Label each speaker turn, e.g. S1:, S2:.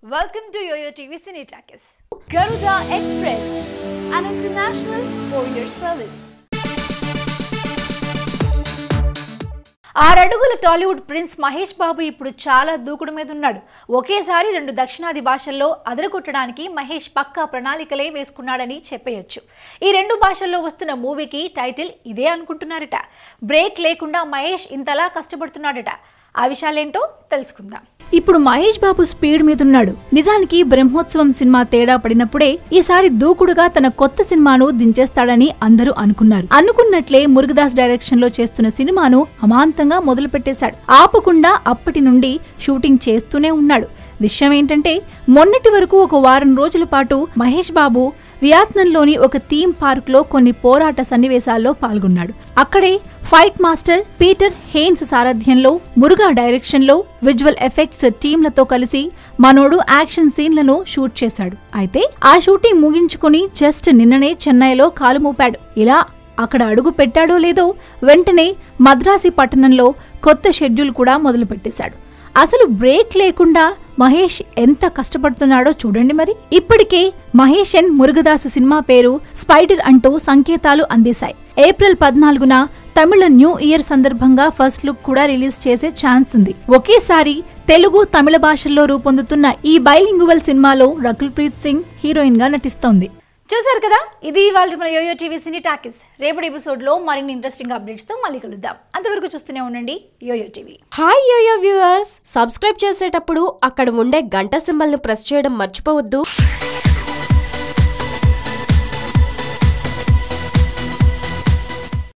S1: Welcome to Yoyo TV Cine Takis. Garuda Express, an international courier service. ఆరడుగుల Tollywood prince Mahesh బాబు ఇప్పుడు చాలా దూకుడు మీద ఉన్నాడు ఒకేసారి రెండు దక్షిణాది భాషల్లో అదరగొట్టడానికి మహేష్ పక్కా ప్రణాళికలే వేసుకున్నాడని చెప్పేయొచ్చు ఈ రెండు భాషల్లో వస్తున్న మూవీకి టైటిల్ ఇదే అనుకుంటున్నారట బ్రేక్ లేకుండా మహేష్ ఇంతలా కష్టపడుతున్నాడట ఆ విషయాలేంటో తెలుసుకుందాం ఇప్పుడు మహేష్ బాబు స్పీడ్ మీద ఉన్నాడు నిజానికి బ్రహ్మోత్సవం సినిమా తేడా పడినప్పుడే ఈసారి దూకుడుగా తన కొత్త సినిమాను దించేస్తాడని అందరూ అనుకున్నారు అనుకున్నట్లే మురుగదాస్ డైరెక్షన్ లో చేస్తున్న సినిమాను అమాంతంగా మొదలు పెట్టేశాడు ఆపకుండా అప్పటి నుండి షూటింగ్ చేస్తూనే ఉన్నాడు విషయం ఏంటంటే మొన్నటి వరకు ఒక వారం రోజుల పాటు మహేష్ బాబు వియత్నంలోని ఒక థీమ్ పార్క్ లో కొన్ని పోరాట సన్నివేశాల్లో పాల్గొన్నాడు అక్కడే ఫైట్ మాస్టర్ పీటర్ హెయిన్స్ సారథ్యంలో మురుగా డైరెక్షన్ లో విజువల్ ఎఫెక్ట్స్ టీంలతో కలిసి మనోడు యాక్షన్ సీన్లను షూట్ చేశాడు అయితే ఆ షూటింగ్ ముగించుకుని జస్ట్ నిన్ననే చెన్నైలో కాలు మోపాడు ఇలా అక్కడ అడుగు పెట్టాడో లేదో వెంటనే మద్రాసి పట్టణంలో కొత్త షెడ్యూల్ కూడా మొదలు పెట్టేశాడు అసలు బ్రేక్ లేకుండా మహేష్ ఎంత కష్టపడుతున్నాడో చూడండి మరి ఇప్పటికే మహేష్ అండ్ మురుగదాసు సినిమా పేరు స్పైడర్ అంటూ సంకేతాలు అందేశాయి ఏప్రిల్ పద్నాలుగున తమిళ న్యూ ఇయర్ సందర్భంగా ఫస్ట్ లుక్ కూడా రిలీజ్ చేసే ఛాన్స్ ఉంది ఒకేసారి తెలుగు తమిళ భాషల్లో రూపొందుతున్న ఈ బైలింగువల్ సినిమాలో రకుల్ ప్రీత్ సింగ్ హీరోయిన్ గా నటిస్తోంది చూసారు కదా ఇది ఇవాళ మన యోయో టీవీ సినీ టాకీస్ రేపటి ఎపిసోడ్ లో మరిన్ని ఇంట్రెస్టింగ్ అప్డేట్స్ తో మళ్ళీ కలుద్దాం అంతవరకు చూస్తూనే ఉండండి YOYO TV
S2: hi YOYO viewers subscribe చేసేటప్పుడు అక్కడ ఉండే గంట సింబల్ను ప్రెస్ చేయడం మర్చిపోవద్దు